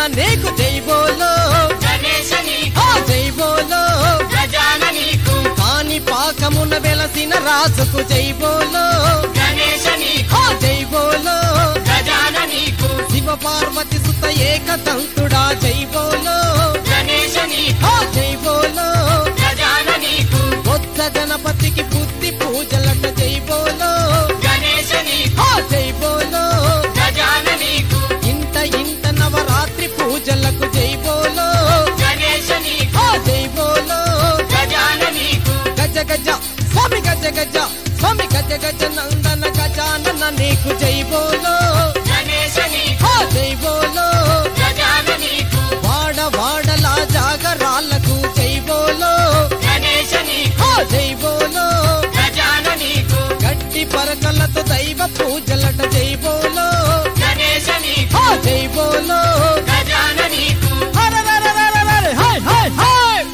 నీకు జై బోలో గణేశ నీకు ఆ జై బోలో గజాన నీకు కాని పాకమున వెలసిన రాజుకు జై బోలో గణేశ నీకు ఆ జై బోలో గజాన నీకు శివ పార్వతి సుత ఏకదంతుడా జై బోలో గణేశ నీకు ఆ జై బోలో గజాన నీకు బొత్స గణపతికి బుద్ధి పూజలట జై బోలో గణేశ నీకు ఆ జై బోలో గజాన నీకు ఇంత ఇంత నవరాత్రి పూజలకు జై బోలో గణేశ నీకు ఆ జై బోలో గజాన నీకు గజ గజ స్వామి గజ గజ స్వామి గజ గజ నందన గజానన నీకు జై బోలో గణేశ నీకు ఆ జై బోలో గజాన నీకు వాడ వాడలా జాగరాలకు జై బోలో గణేశ నీకు ఆ జై బోలో గజాన నీకు గట్టి పరకలతో దైవ పూజలట జై బోలో గణేశ నీకు ఆ జై బోలో గజాన నీకు అరెరెరెరెరెరె, హాయ్ హాయ్ హాయ్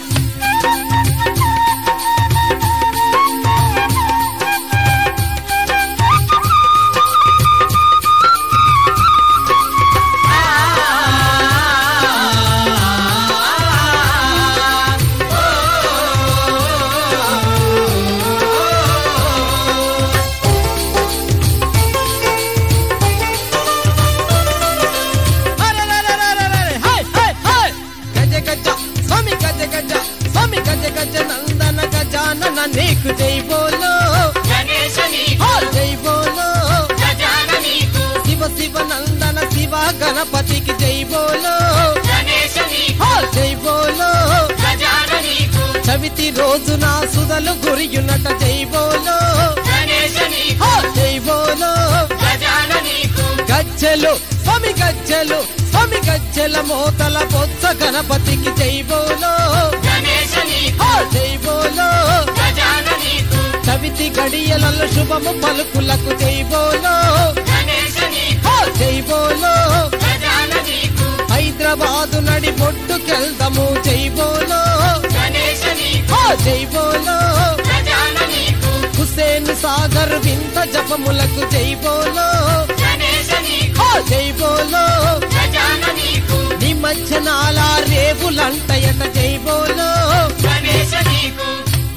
అరెరెరెరెరెరె, హాయ్ హాయ్ హాయ్ గజ గజ స్వామి గజ గజ స్వామి గజ గజ నందన గజానన నీకు జై బోలో గణేశ నీకు ఆ జై బోలో గజాన నీకు శివ శివ నందన శివ గణపతికి జై బోలో గణేశ నీకు ఆ జై బోలో గజాన నీకు చవితి రోజున సుధలు గురియునట జై బోలో గణేశ నీకు ఆ జై బోలో గజాన నీకు గజ్జెలు స్వామి గజ్జెలు స్వామి గజ్జెల మోతల బొత్స గణపతికి జై బోలో గణేశ నీకు ఆ జై బోలో గజాన నీకు చవితి గడియలలో శుభము పలుకులకు జై బోలో గణేశ నీకు ఆ జై బోలో గజాన నీకు హైదరాబాదు నడి బొట్టుకెళ్దాము జై బోలో గణేశ నీకు ఆ జై బోలో గజాన నీకు హుసేన్ సాగర్ వింత జపములకు జై బోలో గణేశ నీకు ఆ జై బోలో గజాన నీకు నిమజ్జనాల రేవులంటయట జై బోలో గణేశ నీకు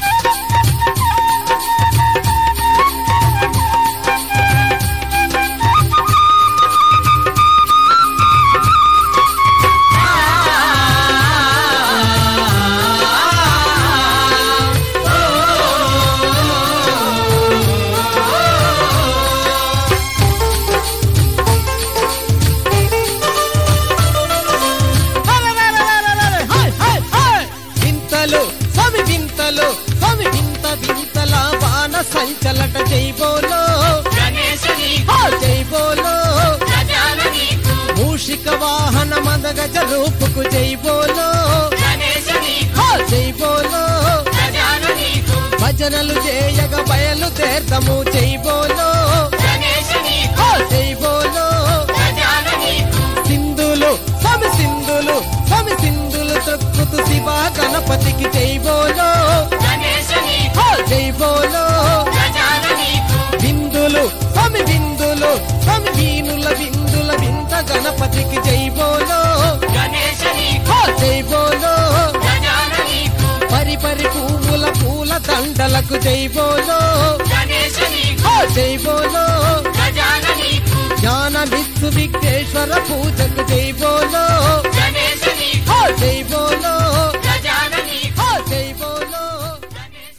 అరెరెరెరెరెరె, హాయ్ హాయ్ హాయ్ వింతలు స్వామి వింతలు స్వామి వింత వింతల బాణ సంచలట జై బోలో గణేశ నీకు ఆ జై బోలో గజాన నీకు మూషిక వాహన మదగజ రూపుకు జై బోలో గణేశ నీకు ఆ జై బోలో గజాన నీకు భజనలు చేయగ బయలు తీర్థము జై బోలో గణేశ నీకు ఆ జై బోలో గజాన నీకు సింధులు స్వామి సింధులు స్వామి సింధులు తొక్కుతు శివ గణపతికి జై బోలో గణేశ నీకు ఆ జై బోలో గజాన నీకు బిందులు స్వామి బిందులు స్వామి వీణుల బిందుల వింత గణపతికి జై బోలో గణేశ నీకు ఆ జై బోలో గజాన నీకు పరి పరి పువ్వుల పూల దండలకు జై బోలో గణేశ నీకు ఆ జై బోలో గజాన నీకు జ్ఞాన విశ్వ విఘ్నేశ్వర పూజకు జై బోలో గణేశ నీకు ఆ జై బోలో